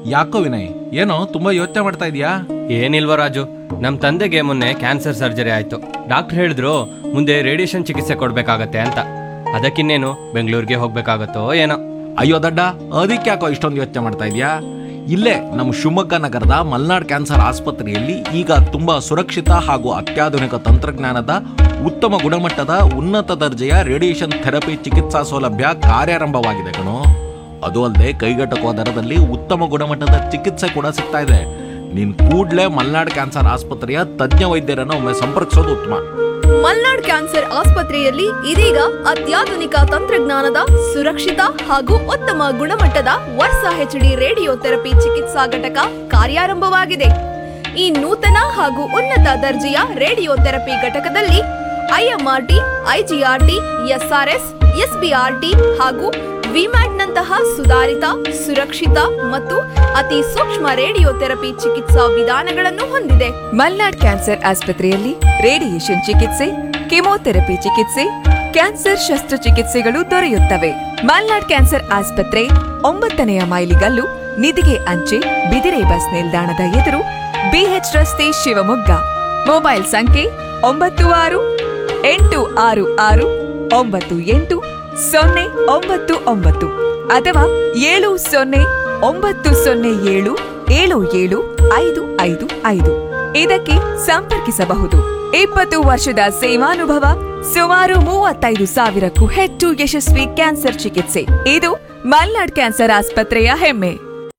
ಯಾಕೋ ವಿನಯ್ ಏನೋ ತುಂಬಾ ಯೋಚನೆ ಮಾಡ್ತಾ ಇದೀಯಾ ಏನಿಲ್ವ ರಾಜು ನಮ್ಮ ತಂದೆಗೆ ಮೊನ್ನೆ ಕ್ಯಾನ್ಸರ್ ಸರ್ಜರಿ ಆಯ್ತು ಡಾಕ್ಟರ್ ಹೇಳಿದ್ರು ಮುಂದೆ ರೇಡಿಯೇಷನ್ ಚಿಕಿತ್ಸೆ ಕೊಡ್ಬೇಕಾಗತ್ತೆ ಅಂತ ಅದಕ್ಕಿನ್ನೇನು ಬೆಂಗಳೂರಿಗೆ ಹೋಗ್ಬೇಕಾಗತ್ತೋ ಏನೋ ಅಯ್ಯೋ ದಡ್ಡ ಅದಕ್ಕೆ ಯಾಕೋ ಇಷ್ಟೊಂದು ಯೋಚನೆ ಮಾಡ್ತಾ ಇದೀಯಾ ಇಲ್ಲೇ ನಮ್ಮ ಶಿವಮೊಗ್ಗ ನಗರದ ಮಲ್ನಾಡ್ ಕ್ಯಾನ್ಸರ್ ಆಸ್ಪತ್ರೆಯಲ್ಲಿ ಈಗ ತುಂಬಾ ಸುರಕ್ಷಿತ ಹಾಗೂ ಅತ್ಯಾಧುನಿಕ ತಂತ್ರಜ್ಞಾನದ ಉತ್ತಮ ಗುಣಮಟ್ಟದ ಉನ್ನತ ದರ್ಜೆಯ ರೇಡಿಯೇಷನ್ ಥೆರಪಿ ಚಿಕಿತ್ಸಾ ಸೌಲಭ್ಯ ಕಾರ್ಯಾರಂಭವಾಗಿದೆ ಕಣೋ ಅದು ಅಲ್ಲದೆ ಕೈಗೆಟಕುವ ದರದಲ್ಲಿ ಉತ್ತಮ ಗುಣಮಟ್ಟದ ಚಿಕಿತ್ಸೆ ಕೂಡ ಸಿಗ್ತಾ ಇದೆ ನೀನ್ ಕೂಡ್ಲೇ ಮಲ್ನಾಡ್ ಕ್ಯಾನ್ಸರ್ ಆಸ್ಪತ್ರೆಯ ತಜ್ಞ ವೈದ್ಯರನ್ನು ಒಮ್ಮೆ ಸಂಪರ್ಕಿಸೋದು ಉತ್ತಮ ಮಲ್ನಾಡ್ ಕ್ಯಾನ್ಸರ್ ಆಸ್ಪತ್ರೆಯಲ್ಲಿ ಇದೀಗ ಅತ್ಯಾಧುನಿಕ ತಂತ್ರಜ್ಞಾನದ ಸುರಕ್ಷಿತ ಹಾಗೂ ಉತ್ತಮ ಗುಣಮಟ್ಟದ ವರ್ಷ ಹೆಚ್ಡಿ ರೇಡಿಯೋ ಥೆರಪಿ ಚಿಕಿತ್ಸಾ ಘಟಕ ಕಾರ್ಯಾರಂಭವಾಗಿದೆ ಈ ನೂತನ ಹಾಗೂ ಉನ್ನತ ದರ್ಜೆಯ ರೇಡಿಯೋ ಥೆರಪಿ ಘಟಕದಲ್ಲಿ ಐಎಂಆರ್ಟಿ ಐಜಿಆರ್ಟಿ ಎಸ್ಆರ್ಎಸ್ ಎಸ್ಬಿಆರ್ಟಿ ಹಾಗೂ ವಿಮ್ಯಾಟ್ನಂತಹ ಸುಧಾರಿತ ಸುರಕ್ಷಿತ ಮತ್ತು ಅತಿ ಸೂಕ್ಷ್ಮ ರೇಡಿಯೋ ಥೆರಪಿ ಚಿಕಿತ್ಸಾ ವಿಧಾನಗಳನ್ನು ಹೊಂದಿದೆ ಮಲ್ನಾಡ್ ಕ್ಯಾನ್ಸರ್ ಆಸ್ಪತ್ರೆಯಲ್ಲಿ ರೇಡಿಯೇಷನ್ ಚಿಕಿತ್ಸೆ ಕೆಮೊಥೆರಪಿ ಚಿಕಿತ್ಸೆ ಕ್ಯಾನ್ಸರ್ ಶಸ್ತ್ರಚಿಕಿತ್ಸೆಗಳು ದೊರೆಯುತ್ತವೆ ಮಲ್ನಾಡ್ ಕ್ಯಾನ್ಸರ್ ಆಸ್ಪತ್ರೆ ಒಂಬತ್ತನೆಯ ಮೈಲಿಗಲ್ಲು ನಿಧಿಗೆ ಅಂಚೆ ಬಿದಿರೆ ಬಸ್ ನಿಲ್ದಾಣದ ಎದುರು ಬಿಎಚ್ ರಸ್ತೆ ಶಿವಮೊಗ್ಗ ಮೊಬೈಲ್ ಸಂಖ್ಯೆ ಒಂಬತ್ತು ಆರು ಎಂಟು ಆರು ಆರು ಒಂಬತ್ತು ಎಂಟು ಸೊನ್ನೆ ಒಂಬತ್ತು ಒಂಬತ್ತು ಅಥವಾ ಏಳು ಸೊನ್ನೆ ಒಂಬತ್ತು ಸೊನ್ನೆ ಏಳು ಏಳು ಏಳು ಐದು ಐದು ಐದು ಇದಕ್ಕೆ ಸಂಪರ್ಕಿಸಬಹುದು ಇಪ್ಪತ್ತು ವರ್ಷದ ಸೇವಾನುಭವ ಸುಮಾರು ಮೂವತ್ತೈದು ಸಾವಿರಕ್ಕೂ ಹೆಚ್ಚು ಯಶಸ್ವಿ ಕ್ಯಾನ್ಸರ್ ಚಿಕಿತ್ಸೆ ಇದು ಮಲ್ನಾಡ್ ಕ್ಯಾನ್ಸರ್ ಆಸ್ಪತ್ರೆಯ ಹೆಮ್ಮೆ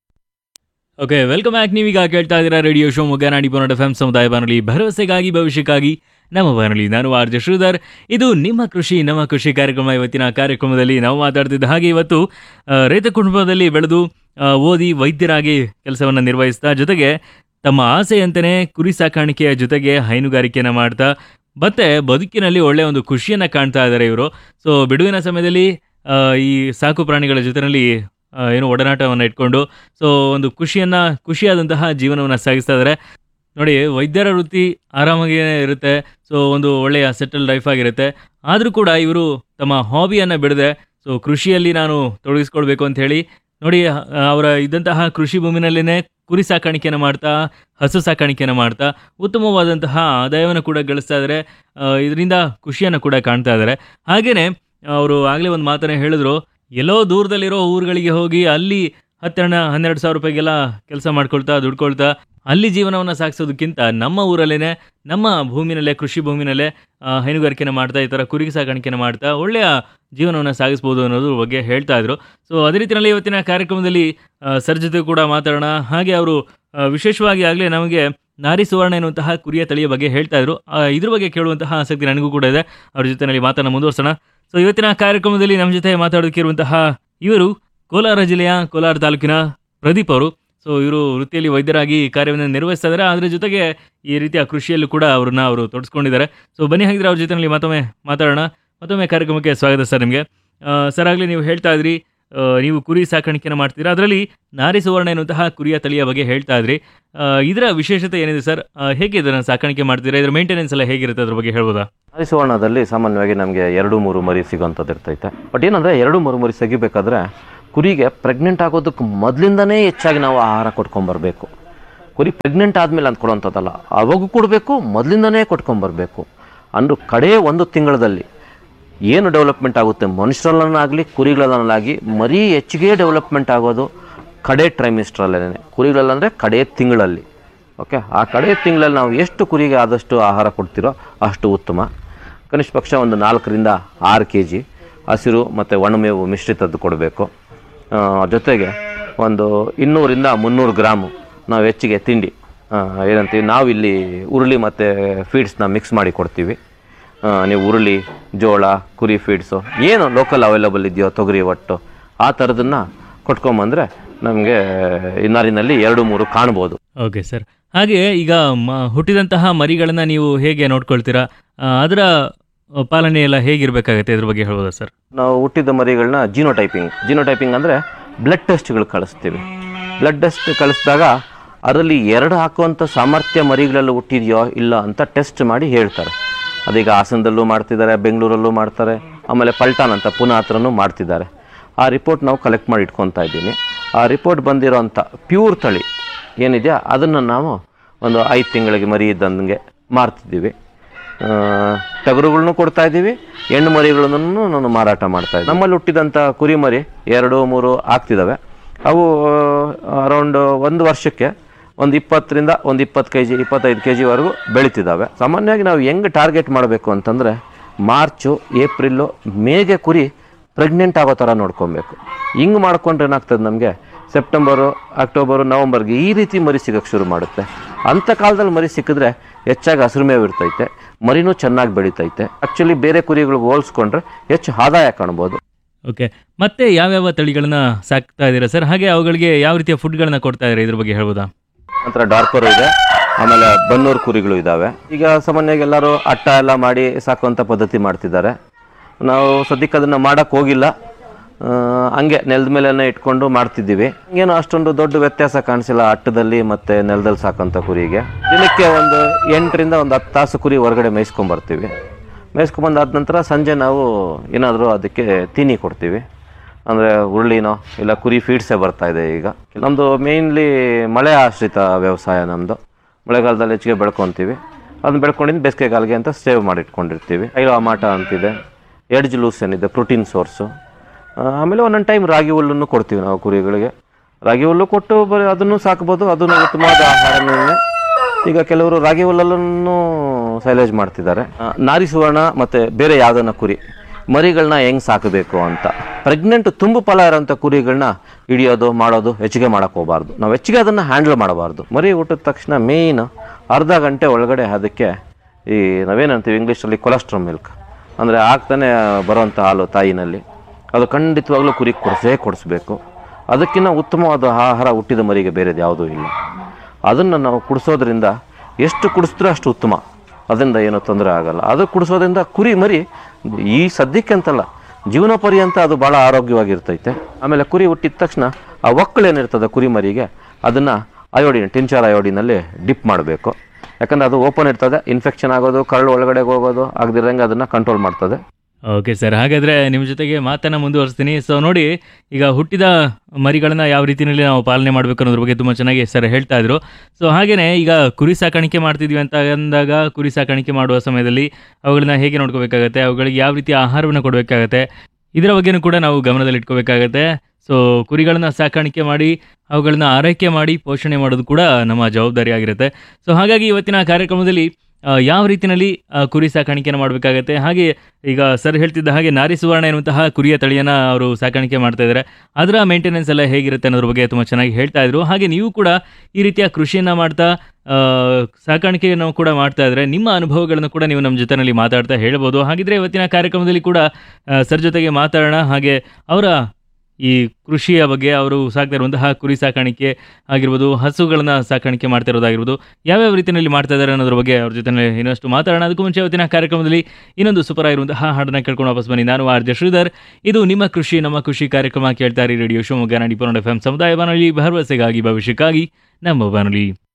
ಓಕೆ ವೆಲ್ಕಮ್ ಬ್ಯಾಕ್ ನೀವೀಗ ಕೇಳ್ತಾ ಇದ್ದೀರಾ ರೇಡಿಯೋ ಶೋ ಮುಗ್ಗನಾಡಿ ಬೋನಡ್ ಎಫ್ ಎಂ ಸಮುದಾಯ ಬಾನುಲಿ ಭರವಸೆಗಾಗಿ ಭವಿಷ್ಯಕ್ಕಾಗಿ ನಮ್ಮ ಬಾನುಲಿ ನಾನು ಆರ್ ಜೆ ಶ್ರೀಧರ್ ಇದು ನಿಮ್ಮ ಕೃಷಿ ನಮ್ಮ ಕೃಷಿ ಕಾರ್ಯಕ್ರಮ ಇವತ್ತಿನ ಕಾರ್ಯಕ್ರಮದಲ್ಲಿ ನಾವು ಮಾತಾಡ್ತಿದ್ದ ಹಾಗೆ ಇವತ್ತು ಆ, ರೈತ ಕುಟುಂಬದಲ್ಲಿ ಬೆಳೆದು ಆ, ಓದಿ ವೈದ್ಯರಾಗಿ ಕೆಲಸವನ್ನು ನಿರ್ವಹಿಸ್ತಾ ಜೊತೆಗೆ ತಮ್ಮ ಆಸೆಯಂತೆಯೇ ಕುರಿ ಸಾಕಾಣಿಕೆಯ ಜೊತೆಗೆ ಹೈನುಗಾರಿಕೆಯನ್ನು ಮಾಡ್ತಾ ಮತ್ತೆ ಬದುಕಿನಲ್ಲಿ ಒಳ್ಳೆಯ ಒಂದು ಖುಷಿಯನ್ನು ಕಾಣ್ತಾ ಇದ್ದಾರೆ ಇವರು ಸೊ ಬಿಡುವಿನ ಸಮಯದಲ್ಲಿ ಆ, ಈ ಸಾಕು ಪ್ರಾಣಿಗಳ ಜೊತೆಯಲ್ಲಿ ಆ, ಏನು ಒಡನಾಟವನ್ನು ಇಟ್ಕೊಂಡು ಸೊ ಒಂದು ಖುಷಿಯನ್ನು ಖುಷಿಯಾದಂತಹ ಜೀವನವನ್ನು ಸಾಗಿಸ್ತಾ ಇದ್ದಾರೆ ನೋಡಿ ವೈದ್ಯರ ವೃತ್ತಿ ಆರಾಮಾಗಿ ಇರುತ್ತೆ ಸೊ ಒಂದು ಒಳ್ಳೆಯ ಸೆಟಲ್ ಲೈಫ್ ಆಗಿರುತ್ತೆ ಆದರೂ ಕೂಡ ಇವರು ತಮ್ಮ ಹಾಬಿಯನ್ನು ಬಿಡದೆ ಸೊ ಕೃಷಿಯಲ್ಲಿ ನಾನು ತೊಡಗಿಸ್ಕೊಳ್ಬೇಕು ಅಂತ ಹೇಳಿ ನೋಡಿ ಆ, ಅವರ ಇದ್ದಂತಹ ಕೃಷಿ ಭೂಮಿನಲ್ಲೇ ಕುರಿ ಸಾಕಾಣಿಕೆಯನ್ನು ಮಾಡ್ತಾ ಹಸು ಸಾಕಾಣಿಕೆಯನ್ನು ಮಾಡ್ತಾ ಉತ್ತಮವಾದಂತಹ ಆದಾಯವನ್ನು ಕೂಡ ಗಳಿಸ್ತಾ ಇದ್ದಾರೆ ಇದರಿಂದ ಖುಷಿಯನ್ನು ಕೂಡ ಕಾಣ್ತಾ ಇದ್ದಾರೆ ಹಾಗೆಯೇ ಅವರು ಆಗಲೇ ಒಂದು ಮಾತನ್ನ ಹೇಳಿದ್ರು ಎಲ್ಲೋ ದೂರದಲ್ಲಿರೋ ಊರುಗಳಿಗೆ ಹೋಗಿ ಅಲ್ಲಿ ಹತ್ತೆರಡು ಹನ್ನೆರಡು ಸಾವಿರ ರೂಪಾಯಿಗೆಲ್ಲ ಕೆಲಸ ಮಾಡ್ಕೊಳ್ತಾ ದುಡ್ಕೊಳ್ತಾ ಅಲ್ಲಿ ಜೀವನವನ್ನು ಸಾಗಿಸೋದಕ್ಕಿಂತ ನಮ್ಮ ಊರಲ್ಲೇ ನಮ್ಮ ಭೂಮಿನಲ್ಲೇ ಕೃಷಿ ಭೂಮಿನಲ್ಲೇ ಆ, ಹೈನುಗಾರಿಕೆನ ಮಾಡ್ತಾ ಈ ಥರ ಕುರಿ ಸಾಕಾಣಿಕೆನ ಮಾಡ್ತಾ ಒಳ್ಳೆಯ ಜೀವನವನ್ನು ಸಾಗಿಸ್ಬೋದು ಅನ್ನೋದ್ರ ಬಗ್ಗೆ ಹೇಳ್ತಾ ಇದ್ರು ಸೊ ಅದೇ ರೀತಿಯಲ್ಲಿ ಇವತ್ತಿನ ಕಾರ್ಯಕ್ರಮದಲ್ಲಿ ಆ, ಸರ್ ಜೊತೆ ಕೂಡ ಮಾತಾಡೋಣ ಹಾಗೆ ಅವರು ಆ, ವಿಶೇಷವಾಗಿ ಆಗಲೇ ನಮಗೆ ನಾರಿ ಸುವರ್ಣ ಎನ್ನುವಂತಹ ಕುರಿಯ ತಳಿಯ ಬಗ್ಗೆ ಹೇಳ್ತಾ ಇದ್ರು ಆ, ಇದ್ರ ಬಗ್ಗೆ ಕೇಳುವಂತಹ ಆಸಕ್ತಿ ನನಗೂ ಕೂಡ ಇದೆ ಅವ್ರ ಜೊತೆಯಲ್ಲಿ ಮಾತನ್ನು ಮುಂದುವರ್ಸೋಣ ಸೊ ಇವತ್ತಿನ ಕಾರ್ಯಕ್ರಮದಲ್ಲಿ ನಮ್ಮ ಜೊತೆ ಮಾತಾಡೋದಕ್ಕಿರುವಂತಹ ಇವರು ಕೋಲಾರ ಜಿಲ್ಲೆಯ ಕೋಲಾರ ತಾಲೂಕಿನ ಪ್ರದೀಪ್ ಅವರು ಸೊ ಇವರು ವೃತ್ತಿಯಲ್ಲಿ ವೈದ್ಯರಾಗಿ ಕಾರ್ಯವನ್ನು ನಿರ್ವಹಿಸ್ತಾ ಇದ್ದಾರೆ ಅದರ ಜೊತೆಗೆ ಈ ರೀತಿಯ ಕೃಷಿಯಲ್ಲೂ ಕೂಡ ಅವ್ರನ್ನ ಅವರು ತೊಡಸ್ಕೊಂಡಿದ್ದಾರೆ ಸೊ ಬನ್ನಿ ಹಾಗಿದ್ರೆ ಅವ್ರ ಜೊತೆಯಲ್ಲಿ ಮತ್ತೊಮ್ಮೆ ಮಾತಾಡೋಣ ಮತ್ತೊಮ್ಮೆ ಕಾರ್ಯಕ್ರಮಕ್ಕೆ ಸ್ವಾಗತ ಸರ್ ನಿಮಗೆ ಸರ್ ಆಗಲಿ ನೀವು ಹೇಳ್ತಾ ಇದ್ರಿ ಆ, ನೀವು ಕುರಿ ಸಾಕಾಣಿಕೆನ ಮಾಡ್ತೀರಾ ಅದರಲ್ಲಿ ನಾರಿ ಸುವರ್ಣ ಎನ್ನುವಂತಹ ಕುರಿಯ ತಳಿಯ ಬಗ್ಗೆ ಹೇಳ್ತಾ ಇದ್ರಿ ಆ, ಇದರ ವಿಶೇಷತೆ ಏನಿದೆ ಸರ್ ಆ, ಹೇಗೆ ಇದನ್ನು ಸಾಕಾಣಿಕೆ ಮಾಡ್ತೀರಾ ಇದರ ಮೇಂಟೆನೆನ್ಸ್ ಎಲ್ಲ ಹೇಗಿರುತ್ತೆ ಅದ್ರ ಬಗ್ಗೆ ಹೇಳ್ಬೋದಾ ಸುವರ್ಣದಲ್ಲಿ ಸಾಮಾನ್ಯವಾಗಿ ನಮಗೆ ಎರಡು ಮೂರು ಮರಿ ಸಿಗೋಂಥದ್ದು ಇರ್ತೈತೆ ಬಟ್ ಏನಂದರೆ ಎರಡು ಮೂರು ಮರಿ ತೆಗಿಬೇಕಾದ್ರೆ ಕುರಿಗೆ ಪ್ರೆಗ್ನೆಂಟ್ ಆಗೋದಕ್ಕೆ ಮೊದಲಿಂದನೇ ಹೆಚ್ಚಾಗಿ ನಾವು ಆಹಾರ ಕೊಟ್ಕೊಂಬರ್ಬೇಕು ಕುರಿ ಪ್ರೆಗ್ನೆಂಟ್ ಆದಮೇಲೆ ಅಂತ ಕೊಡೋಂಥದ್ದಲ್ಲ ಅವಾಗೂ ಕೊಡಬೇಕು ಮೊದಲಿಂದನೇ ಕೊಟ್ಕೊಂಬರ್ಬೇಕು ಅಂದು ಕಡೇ ಒಂದು ತಿಂಗಳಲ್ಲಿ ಏನು ಡೆವಲಪ್ಮೆಂಟ್ ಆಗುತ್ತೆ ಮನುಷ್ಯರಲ್ಲಾಗಲಿ ಕುರಿಗಳಲ್ಲಾಗಲಿ ಮರಿ ಹೆಚ್ಚಿಗೆ ಡೆವಲಪ್ಮೆಂಟ್ ಆಗೋದು ಕಡೆ ಟ್ರೈಮಿಸ್ಟ್ರಲ್ಲೇ ಕುರಿಗಳಲ್ಲಂದರೆ ಕಡೆ ತಿಂಗಳಲ್ಲಿ ಓಕೆ ಆ ಕಡೆ ತಿಂಗಳಲ್ಲಿ ನಾವು ಎಷ್ಟು ಕುರಿಗೆ ಆದಷ್ಟು ಆಹಾರ ಕೊಡ್ತೀರೋ ಅಷ್ಟು ಉತ್ತಮ ಕನಿಷ್ಠ ಪಕ್ಷ ಒಂದು ನಾಲ್ಕರಿಂದ ಆರು ಕೆ ಜಿ ಹಸಿರು ಮತ್ತು ಒಣಮೇವು ಮಿಶ್ರಿತದ್ದು ಕೊಡಬೇಕು ಆ, ಜೊತೆಗೆ ಒಂದು ಇನ್ನೂರಿಂದ ಮುನ್ನೂರು ಗ್ರಾಮು ನಾವು ಹೆಚ್ಚಿಗೆ ತಿಂಡಿ ಆ, ಏನಂತೀವಿ ನಾವಿಲ್ಲಿ ಉರುಳಿ ಮತ್ತು ಫೀಡ್ಸ್ನ ಮಿಕ್ಸ್ ಮಾಡಿ ಕೊಡ್ತೀವಿ ಆ, ನೀವು ಉರುಳಿ ಜೋಳ ಕುರಿ ಫೀಡ್ಸು ಏನು ಲೋಕಲ್ ಅವೈಲಬಲ್ ಇದೆಯೋ ತೊಗರಿ ಒಟ್ಟು ಆ ಥರದನ್ನು ಕೊಟ್ಕೊಂಬಂದರೆ ನಮಗೆ ಈ ನಾರಿನಲ್ಲಿ ಎರಡು ಮೂರು ಕಾಣ್ಬೋದು ಓಕೆ ಸರ್ ಹಾಗೆ ಈಗ ಮ- ಹುಟ್ಟಿದಂತಹ ಮರಿಗಳನ್ನ ನೀವು ಹೇಗೆ ನೋಡ್ಕೊಳ್ತೀರಾ ಆ, ಅದರ ಪಾಲನೆ ಎಲ್ಲ ಹೇಗಿರ್ಬೇಕಾಗತ್ತೆ ಇದ್ರ ಬಗ್ಗೆ ಹೇಳ್ಬೋದಾ ಸರ್ ನಾವು ಹುಟ್ಟಿದ ಮರಿಗಳನ್ನ ಜಿನೋಟೈಪಿಂಗ್ ಜಿನೋಟೈಪಿಂಗ್ ಅಂದರೆ ಬ್ಲಡ್ ಟೆಸ್ಟ್ಗಳು ಕಳಿಸ್ತೀವಿ ಬ್ಲಡ್ ಟೆಸ್ಟ್ ಕಳಿಸಿದಾಗ ಅದರಲ್ಲಿ ಎರಡು ಹಾಕುವಂಥ ಸಾಮರ್ಥ್ಯ ಮರಿಗಳೆಲ್ಲ ಹುಟ್ಟಿದೆಯೋ ಇಲ್ಲ ಅಂತ ಟೆಸ್ಟ್ ಮಾಡಿ ಹೇಳ್ತಾರೆ ಅದೀಗ ಹಾಸನದಲ್ಲೂ ಮಾಡ್ತಿದ್ದಾರೆ ಬೆಂಗಳೂರಲ್ಲೂ ಮಾಡ್ತಾರೆ ಆಮೇಲೆ ಪಲ್ಟಾನ್ ಅಂತ ಪುನಃ ಹತ್ರನೂ ಮಾಡ್ತಿದ್ದಾರೆ ಆ ರಿಪೋರ್ಟ್ ನಾವು ಕಲೆಕ್ಟ್ ಮಾಡಿ ಇಟ್ಕೊತಾ ಇದ್ದೀನಿ ಆ ರಿಪೋರ್ಟ್ ಬಂದಿರೋಂಥ ಪ್ಯೂರ್ ತಳಿ ಏನಿದೆಯಾ ಅದನ್ನು ನಾವು ಒಂದು ಐದು ತಿಂಗಳಿಗೆ ಮರಿ ಇದ್ದಂಗೆ ಮಾರ್ತಿದ್ದೀವಿ ಆ, ಟಗರುಗಳ್ನು ಕೊಡ್ತಾ ಇದ್ದೀವಿ ಹೆಣ್ಣು ಮರಿಗಳನ್ನು ನಾನು ಮಾರಾಟ ಮಾಡ್ತಾ ಇದ್ದೀನಿ ನಮ್ಮಲ್ಲಿ ಹುಟ್ಟಿದಂಥ ಕುರಿ ಮರಿ ಎರಡು ಮೂರು ಆಗ್ತಿದ್ದಾವೆ ಅವು ಅರೌಂಡ್ ಒಂದು ವರ್ಷಕ್ಕೆ ಒಂದು ಇಪ್ಪತ್ತರಿಂದ ಒಂದು ಇಪ್ಪತ್ತು ಕೆ ಜಿ ಇಪ್ಪತ್ತೈದು ಕೆ ಜಿವರೆಗೂ ಬೆಳೀತಿದ್ದಾವೆ ಸಾಮಾನ್ಯವಾಗಿ ನಾವು ಹೆಂಗೆ ಟಾರ್ಗೆಟ್ ಮಾಡಬೇಕು ಅಂತಂದರೆ ಮಾರ್ಚು ಏಪ್ರಿಲ್ಲು ಮೇಗೆ ಕುರಿ ಪ್ರೆಗ್ನೆಂಟ್ ಆಗೋ ಥರ ನೋಡ್ಕೊಬೇಕು ಹಿಂಗೆ ಮಾಡ್ಕೊಂಡ್ರೆ ಏನಾಗ್ತದೆ ನಮಗೆ ಸೆಪ್ಟೆಂಬರು ಅಕ್ಟೋಬರು ನವಂಬರ್ಗೆ ಈ ರೀತಿ ಮರಿ ಸಿಗೋಕ್ಕೆ ಶುರು ಮಾಡುತ್ತೆ ಅಂಥ ಕಾಲದಲ್ಲಿ ಮರಿ ಸಿಕ್ಕಿದ್ರೆ ಹೆಚ್ಚಾಗಿ ಹಸಿರು ಮೇವು ಇರ್ತೈತೆ ಮರಿನೂ ಚೆನ್ನಾಗಿ ಬೆಳೀತೈತೆ ಆ್ಯಕ್ಚುಲಿ ಬೇರೆ ಕುರಿಗಳಿಗೆ ಹೋಲಿಸ್ಕೊಂಡ್ರೆ ಹೆಚ್ಚು ಆದಾಯ ಕಾಣ್ಬೋದು ಓಕೆ ಮತ್ತೆ ಯಾವ್ಯಾವ ತಳಿಗಳನ್ನ ಸಾಕ್ತಾ ಇದ್ದೀರಾ ಸರ್ ಹಾಗೆ ಅವುಗಳಿಗೆ ಯಾವ ರೀತಿಯ ಫುಡ್ಗಳನ್ನ ಕೊಡ್ತಾ ಇದ್ದೀರಾ ಇದ್ರ ಬಗ್ಗೆ ಹೇಳ್ಬೋದಾ ನಂತರ ಡಾರ್ಪರ್ ಇದೆ ಆಮೇಲೆ ಬನ್ನೂರು ಕುರಿಗಳು ಇದ್ದಾವೆ ಈಗ ಸಾಮಾನ್ಯವಾಗಿ ಎಲ್ಲರೂ ಅಟ್ಟ ಎಲ್ಲ ಮಾಡಿ ಸಾಕುವಂಥ ಪದ್ಧತಿ ಮಾಡ್ತಿದ್ದಾರೆ ನಾವು ಸದ್ಯಕ್ಕೆ ಅದನ್ನು ಮಾಡೋಕ್ಕೆ ಹೋಗಿಲ್ಲ ಆ, ಹಂಗೆ ನೆಲದ ಮೇಲೆನೇ ಇಟ್ಕೊಂಡು ಮಾಡ್ತಿದ್ದೀವಿ ಏನು ಅಷ್ಟೊಂದು ದೊಡ್ಡ ವ್ಯತ್ಯಾಸ ಕಾಣಿಸಿಲ್ಲ ಅಟ್ಟದಲ್ಲಿ ಮತ್ತು ನೆಲದಲ್ಲಿ ಸಾಕುವಂಥ ಕುರಿಗೆ ದಿನಕ್ಕೆ ಒಂದು ಎಂಟರಿಂದ ಒಂದು ಹತ್ತು ತಾಸು ಕುರಿ ಹೊರಗಡೆ ಮೇಯಿಸ್ಕೊಂಬರ್ತೀವಿ ಮೇಯಿಸ್ಕೊಂಬಂದಾದ ನಂತರ ಸಂಜೆ ನಾವು ಏನಾದರೂ ಅದಕ್ಕೆ ತೀನಿ ಕೊಡ್ತೀವಿ ಅಂದರೆ ಉರುಳಿನೋ ಇಲ್ಲ ಕುರಿ ಫೀಡ್ಸೇ ಬರ್ತಾ ಇದೆ ಈಗ ನಮ್ಮದು ಮೇಯ್ನ್ಲಿ ಮಳೆ ಆಶ್ರಿತ ವ್ಯವಸಾಯ ನಮ್ಮದು ಮಳೆಗಾಲದಲ್ಲಿ ಹೆಚ್ಚಿಗೆ ಬೆಳ್ಕೊತೀವಿ ಅದನ್ನ ಬೆಳ್ಕೊಂಡಿದ್ದು ಬೇಸಿಗೆಗಾಲಿಗೆ ಅಂತ ಸೇವ್ ಮಾಡಿ ಇಟ್ಕೊಂಡಿರ್ತೀವಿ ಐರೋ ಅಮಾಟ ಅಂತಿದೆ ಎಡ್ಜ್ ಲೂಸ್ ಏನಿದೆ ಪ್ರೋಟೀನ್ ಸೋರ್ಸು ಆಮೇಲೆ ಒಂದೊಂದು ಟೈಮ್ ರಾಗಿ ಹುಲ್ಲನ್ನು ಕೊಡ್ತೀವಿ ನಾವು ಕುರಿಗಳಿಗೆ ರಾಗಿ ಹುಲ್ಲು ಕೊಟ್ಟು ಬರೀ ಅದನ್ನು ಸಾಕ್ಬೋದು ಅದನ್ನು ಉತ್ತಮವಾದ ಆಹಾರನೇ ಈಗ ಕೆಲವರು ರಾಗಿ ಹುಲ್ಲನ್ನು ಸೈಲೇಜ್ ಮಾಡ್ತಿದ್ದಾರೆ ಆ, ನಾರಿ ಸುವರ್ಣ ಮತ್ತು ಬೇರೆ ಯಾವುದನ್ನ ಕುರಿ ಮರಿಗಳನ್ನ ಹೆಂಗೆ ಸಾಕಬೇಕು ಅಂತ ಪ್ರೆಗ್ನೆಂಟ್ ತುಂಬು ಫಲ ಇರೋಂಥ ಕುರಿಗಳನ್ನ ಹಿಡಿಯೋದು ಮಾಡೋದು ಹೆಚ್ಚಿಗೆ ಮಾಡೋಕೆ ಹೋಗಬಾರ್ದು ನಾವು ಹೆಚ್ಚಿಗೆ ಅದನ್ನು ಹ್ಯಾಂಡಲ್ ಮಾಡಬಾರ್ದು ಮರಿ ಹುಟ್ಟಿದ ತಕ್ಷಣ ಮೇಯ್ನ್ ಅರ್ಧ ಗಂಟೆ ಒಳಗಡೆ ಅದಕ್ಕೆ ಈ ನಾವೇನಂತೀವಿ ಇಂಗ್ಲೀಷಲ್ಲಿ ಕೊಲೆಸ್ಟ್ರಾಲ್ ಮಿಲ್ಕ್ ಅಂದರೆ ಆಗ್ತಾನೆ ಬರೋವಂಥ ಹಾಲು ತಾಯಿನಲ್ಲಿ ಅದು ಖಂಡಿತವಾಗ್ಲೂ ಕುರಿ ಕೊಡಿಸೇ ಕೊಡಿಸ್ಬೇಕು ಅದಕ್ಕಿಂತ ಉತ್ತಮವಾದ ಆಹಾರ ಹುಟ್ಟಿದ ಮರಿಗೆ ಬೇರೆದು ಯಾವುದೂ ಇಲ್ಲ ಅದನ್ನು ನಾವು ಕುಡಿಸೋದ್ರಿಂದ ಎಷ್ಟು ಕುಡಿಸಿದ್ರೂ ಅಷ್ಟು ಉತ್ತಮ ಅದರಿಂದ ಏನೂ ತೊಂದರೆ ಆಗಲ್ಲ ಅದು ಕುಡಿಸೋದ್ರಿಂದ ಕುರಿ ಮರಿ ಈ ಸದ್ಯಕ್ಕೆ ಅಂತಲ್ಲ ಜೀವನ ಪರ್ಯಂತ ಅದು ಭಾಳ ಆರೋಗ್ಯವಾಗಿರ್ತೈತೆ ಆಮೇಲೆ ಕುರಿ ಹುಟ್ಟಿದ ತಕ್ಷಣ ಆ ಒಕ್ಕಳೇನಿರ್ತದೆ ಕುರಿ ಮರಿಗೆ ಅದನ್ನು ಅಯೋಡಿನ್ ಟಿಂಚರ್ ಅಯೋಡಿನಲ್ಲಿ ಡಿಪ್ ಮಾಡಬೇಕು ಯಾಕಂದರೆ ಅದು ಓಪನ್ ಇರ್ತದೆ ಇನ್ಫೆಕ್ಷನ್ ಆಗೋದು ಕರಳು ಒಳಗಡೆ ಹೋಗೋದು ಆಗದಿರಂಗೆ ಅದನ್ನು ಕಂಟ್ರೋಲ್ ಮಾಡ್ತದೆ ಓಕೆ ಸರ್ ಹಾಗಾದರೆ ನಿಮ್ಮ ಜೊತೆಗೆ ಮಾತನ್ನು ಮುಂದುವರಿಸ್ತೀನಿ ಸೊ ನೋಡಿ ಈಗ ಹುಟ್ಟಿದ ಮರಿಗಳನ್ನ ಯಾವ ರೀತಿಯಲ್ಲಿ ನಾವು ಪಾಲನೆ ಮಾಡಬೇಕು ಅನ್ನೋದ್ರ ಬಗ್ಗೆ ತುಂಬ ಚೆನ್ನಾಗಿ ಸರ್ ಹೇಳ್ತಾ ಇದ್ರು ಸೊ ಹಾಗೆಯೇ ಈಗ ಕುರಿ ಸಾಕಾಣಿಕೆ ಮಾಡ್ತಿದ್ವಿ ಅಂತ ಅಂದಾಗ ಕುರಿ ಸಾಕಾಣಿಕೆ ಮಾಡುವ ಸಮಯದಲ್ಲಿ ಅವುಗಳನ್ನ ಹೇಗೆ ನೋಡ್ಕೋಬೇಕಾಗತ್ತೆ ಅವುಗಳಿಗೆ ಯಾವ ರೀತಿಯ ಆಹಾರವನ್ನು ಕೊಡಬೇಕಾಗತ್ತೆ ಇದರ ಬಗ್ಗೆನೂ ಕೂಡ ನಾವು ಗಮನದಲ್ಲಿ ಇಟ್ಕೋಬೇಕಾಗತ್ತೆ ಸೊ ಕುರಿಗಳನ್ನ ಸಾಕಾಣಿಕೆ ಮಾಡಿ ಅವುಗಳನ್ನ ಆರೈಕೆ ಮಾಡಿ ಪೋಷಣೆ ಮಾಡೋದು ಕೂಡ ನಮ್ಮ ಜವಾಬ್ದಾರಿ ಆಗಿರುತ್ತೆ ಸೊ ಹಾಗಾಗಿ ಇವತ್ತಿನ ಕಾರ್ಯಕ್ರಮದಲ್ಲಿ ಆ, ಯಾವ ರೀತಿಯಲ್ಲಿ ಆ, ಕುರಿ ಸಾಕಾಣಿಕೆಯನ್ನು ಮಾಡಬೇಕಾಗತ್ತೆ ಹಾಗೆ ಈಗ ಸರ್ ಹೇಳ್ತಿದ್ದ ಹಾಗೆ ನಾರಿ ಸುವರ್ಣ ಎನ್ನುವಂತಹ ಕುರಿಯ ತಳಿಯನ್ನು ಅವರು ಸಾಕಾಣಿಕೆ ಮಾಡ್ತಾ ಇದ್ದಾರೆ ಅದರ ಮೇಂಟೆನೆನ್ಸ್ ಎಲ್ಲ ಹೇಗಿರುತ್ತೆ ಅನ್ನೋದ್ರ ಬಗ್ಗೆ ತುಂಬ ಚೆನ್ನಾಗಿ ಹೇಳ್ತಾ ಇದ್ರು ಹಾಗೆ ನೀವು ಕೂಡ ಈ ರೀತಿಯ ಕೃಷಿಯನ್ನು ಮಾಡ್ತಾ ಆ, ಸಾಕಾಣಿಕೆಯನ್ನು ಕೂಡ ಮಾಡ್ತಾ ಇದ್ರೆ ನಿಮ್ಮ ಅನುಭವಗಳನ್ನು ಕೂಡ ನೀವು ನಮ್ಮ ಜೊತೆಯಲ್ಲಿ ಮಾತಾಡ್ತಾ ಹೇಳ್ಬೋದು ಹಾಗಿದ್ರೆ ಇವತ್ತಿನ ಕಾರ್ಯಕ್ರಮದಲ್ಲಿ ಕೂಡ ಆ, ಸರ್ ಜೊತೆಗೆ ಮಾತಾಡೋಣ ಹಾಗೆ ಅವರ ಈ ಕೃಷಿಯ ಬಗ್ಗೆ ಅವರು ಸಾಕ್ತಾ ಇರುವಂತಹ ಕುರಿ ಸಾಕಾಣಿಕೆ ಆಗಿರ್ಬೋದು ಹಸುಗಳನ್ನ ಸಾಕಾಣಿಕೆ ಮಾಡ್ತಾ ಇರೋದಾಗಿರ್ಬೋದು ಯಾವ್ಯಾವ ರೀತಿಯಲ್ಲಿ ಮಾಡ್ತಾ ಇದ್ದಾರೆ ಅನ್ನೋದ್ರ ಬಗ್ಗೆ ಅವ್ರ ಜೊತೆ ಇನ್ನಷ್ಟು ಮಾತಾಡೋಣ ಅದಕ್ಕೂ ಮುಂಚೆ ಇವತ್ತಿನ ಕಾರ್ಯಕ್ರಮದಲ್ಲಿ ಇನ್ನೊಂದು ಸೂಪರ್ ಆಗಿರುವಂತಹ ಹಾಡನ್ನ ಕೇಳ್ಕೊಂಡು ವಾಪಸ್ ಬನ್ನಿ ನಾನು ಆರ್ ಜೆ ಶ್ರೀಧರ್ ಇದು ನಿಮ್ಮ ಕೃಷಿ ನಮ್ಮ ಕೃಷಿ ಕಾರ್ಯಕ್ರಮ ಕೇಳ್ತಾ ಇರಿ ರೇಡಿಯೋ ಶಿವಮೊಗ್ಗ ನಾಡಿ ಎಫ್ ಎಂ ಸಮುದಾಯ ಬಾನುಲಿ ಭರವಸೆಗಾಗಿ ಭವಿಷ್ಯಕ್ಕಾಗಿ ನಮ್ಮ ಬಾನುಲಿ